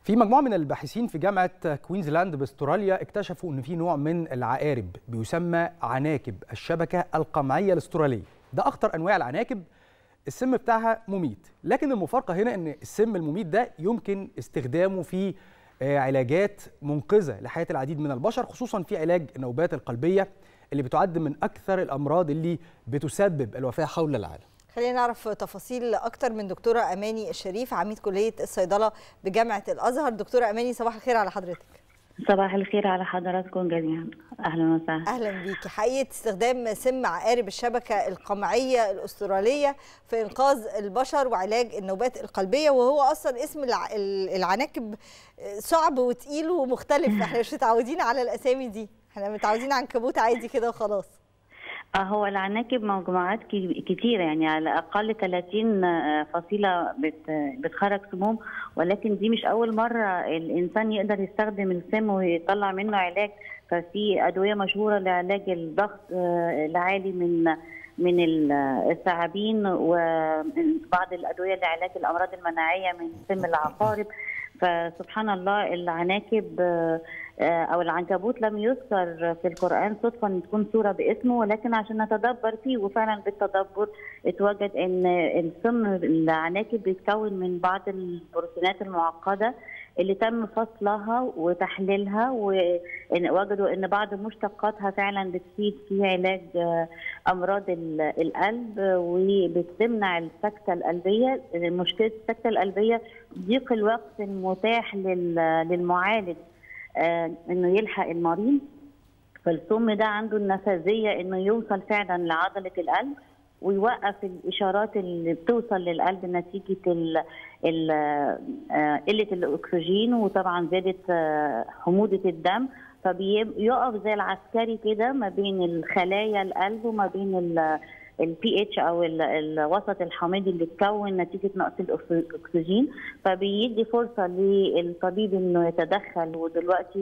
في مجموعة من الباحثين في جامعة كوينزلاند باستراليا اكتشفوا ان في نوع من العقارب بيسمى عناكب الشبكة القمعية الاسترالية ده اخطر انواع العناكب السم بتاعها مميت لكن المفارقة هنا ان السم المميت ده يمكن استخدامه في علاجات منقذة لحياة العديد من البشر خصوصا في علاج النوبات القلبية اللي بتعد من اكثر الامراض اللي بتسبب الوفاة حول العالم خلينا نعرف تفاصيل اكتر من دكتوره اماني الشريف عميد كليه الصيدله بجامعه الازهر دكتوره اماني صباح الخير على حضرتك صباح الخير على حضراتكم جميعا اهلا وسهلا اهلا بيكي حقيقه استخدام سم عقارب الشبكه القمعيه الاستراليه في انقاذ البشر وعلاج النوبات القلبيه وهو اصلا اسم العناكب صعب وتقيل ومختلف احنا مش متعودين على الاسامي دي احنا متعودين عنكبوت عادي كده وخلاص هو العناكب مجموعات كتيرة يعني على الأقل 30 فصيلة بتخرج سموم ولكن دي مش أول مرة الإنسان يقدر يستخدم السم ويطلع منه علاج ففي أدوية مشهورة لعلاج الضغط العالي من من الثعابين وبعض الأدوية لعلاج الأمراض المناعية من سم العقارب فسبحان الله العناكب او العنكبوت لم يذكر في القران صدفه ان تكون سوره باسمه ولكن عشان نتدبر فيه وفعلا بالتدبر اتوجد ان السم العناكب بيتكون من بعض البروتينات المعقده اللي تم فصلها وتحليلها ووجدوا ان بعض مشتقاتها فعلا بتفيد في علاج امراض القلب وبتمنع السكته القلبيه مشكله السكته القلبيه ضيق الوقت المتاح للمعالج آه انه يلحق المريض فالسم ده عنده النفاذيه انه يوصل فعلا لعضله القلب ويوقف الاشارات اللي بتوصل للقلب نتيجه ال ال آه قله الاكسجين وطبعا زادت آه حموضه الدم فبيقف زي العسكري كده ما بين الخلايا القلب وما بين البي اتش او الوسط الحامضي اللي اتكون نتيجه نقص الاكسجين فبيدي فرصه للطبيب انه يتدخل ودلوقتي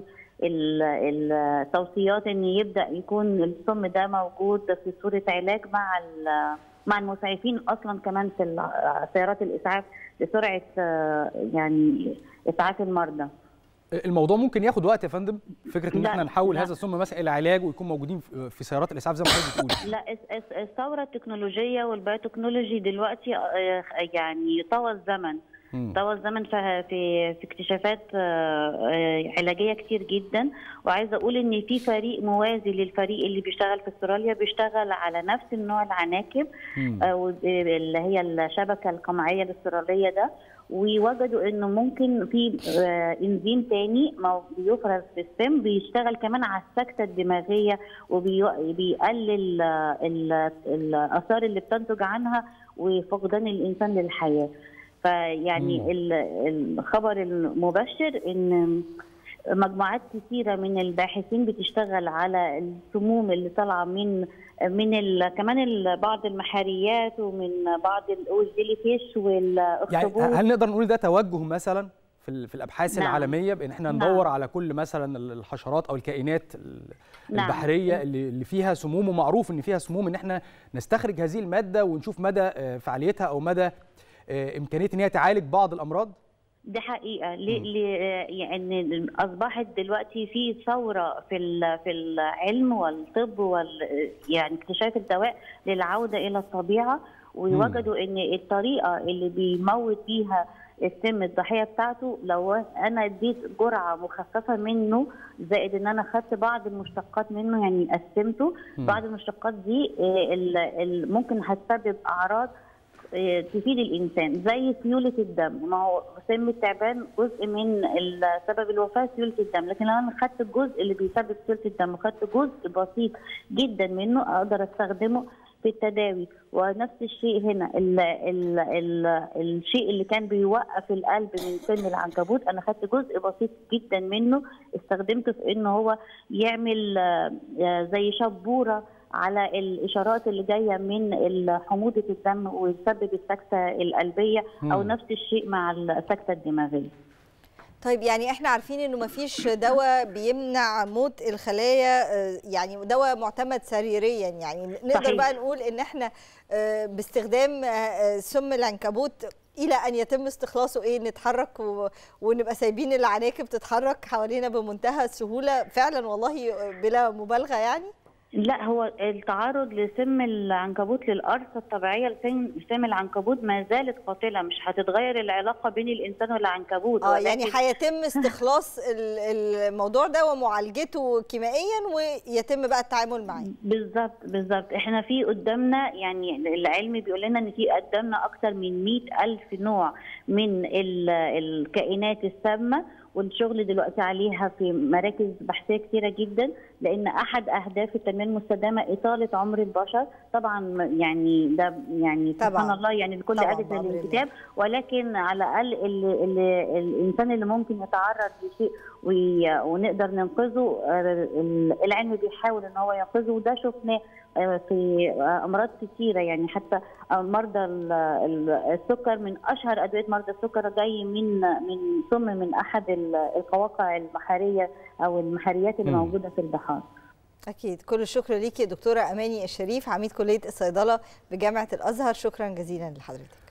التوصيات ان يبدا يكون السم ده موجود في صوره علاج مع مع المسعفين اصلا كمان في سيارات الاسعاف لسرعه يعني اسعاف المرضى. الموضوع ممكن ياخد وقت يا فندم فكره ان احنا نحول لا. هذا السم مثلا الى علاج ويكون موجودين في سيارات الاسعاف زي ما حضرتك بتقولي لا الثوره التكنولوجيه والبيوتكنولوجي دلوقتي يعني طوى الزمن طوى الزمن في في اكتشافات علاجيه كتير جدا وعايزه اقول ان في فريق موازي للفريق اللي بيشتغل في استراليا بيشتغل على نفس النوع العناكب اللي هي الشبكه القمعيه الاستراليه ده ووجدوا انه ممكن في انزيم تاني بيفرز في السم بيشتغل كمان على السكته الدماغيه وبيقلل الاثار اللي بتنتج عنها وفقدان الانسان للحياه فيعني الخبر المبشر ان مجموعات كثيره من الباحثين بتشتغل على السموم اللي طالعه من من كمان بعض المحاريات ومن بعض الجيلي فيش والاخطبوط يعني هل نقدر نقول ده توجه مثلا في في الابحاث نعم. العالميه بان احنا ندور نعم. على كل مثلا الحشرات او الكائنات البحريه نعم. اللي فيها سموم ومعروف ان فيها سموم ان احنا نستخرج هذه الماده ونشوف مدى فعاليتها او مدى امكانيه ان هي تعالج بعض الامراض دي حقيقه ليه يعني اصبحت دلوقتي في ثوره في في العلم والطب وال يعني اكتشاف الدواء للعوده الى الطبيعه ووجدوا ان الطريقه اللي بيموت بيها السم الضحيه بتاعته لو انا اديت جرعه مخففه منه زائد ان انا خدت بعض المشتقات منه يعني قسمته بعض المشتقات دي ممكن هتسبب اعراض تفيد الانسان زي سيوله الدم ما هو سم التعبان جزء من سبب الوفاه سيوله الدم لكن لو انا خدت الجزء اللي بيسبب سيوله الدم وخدت جزء بسيط جدا منه اقدر استخدمه في التداوي ونفس الشيء هنا ال ال ال الشيء اللي كان بيوقف القلب من سم العنكبوت انا خدت جزء بسيط جدا منه استخدمته في ان هو يعمل زي شبوره على الاشارات اللي جايه من حموضه الدم ويسبب السكته القلبيه او نفس الشيء مع السكته الدماغيه. طيب يعني احنا عارفين انه مفيش دواء بيمنع موت الخلايا يعني دواء معتمد سريريا يعني نقدر صحيح. بقى نقول ان احنا باستخدام سم العنكبوت الى ان يتم استخلاصه ايه نتحرك و... ونبقى سايبين العناكب تتحرك حوالينا بمنتهى السهوله فعلا والله بلا مبالغه يعني لا هو التعرض لسم العنكبوت للقرصة الطبيعية لسم سم العنكبوت ما زالت قاتلة مش هتتغير العلاقة بين الإنسان والعنكبوت اه يعني هيتم استخلاص الموضوع ده ومعالجته كيميائيا ويتم بقى التعامل معاه بالظبط بالظبط احنا في قدامنا يعني العلم بيقول لنا ان في قدامنا اكتر من مئة ألف نوع من الكائنات السامة والشغل دلوقتي عليها في مراكز بحثيه كثيره جدا لان احد اهداف التنميه المستدامه اطاله عمر البشر طبعا يعني ده يعني طبعاً. سبحان الله يعني بكل طبعاً عدد بأمر الله. الكتاب ولكن على الاقل اللي اللي الانسان اللي ممكن يتعرض لشيء وي- ونقدر ننقذه آه، العلم بيحاول ان هو ينقذه وده شفناه آه، في آه، امراض كثيره يعني حتى آه، مرضى ال- ال- السكر من اشهر ادويه مرضى السكر جاي من من سم من احد ال- القواقع البحريه او المحاريات اللي مم. موجوده في البحار اكيد كل الشكر ليكي دكتوره اماني الشريف عميد كليه الصيدله بجامعه الازهر شكرا جزيلا لحضرتك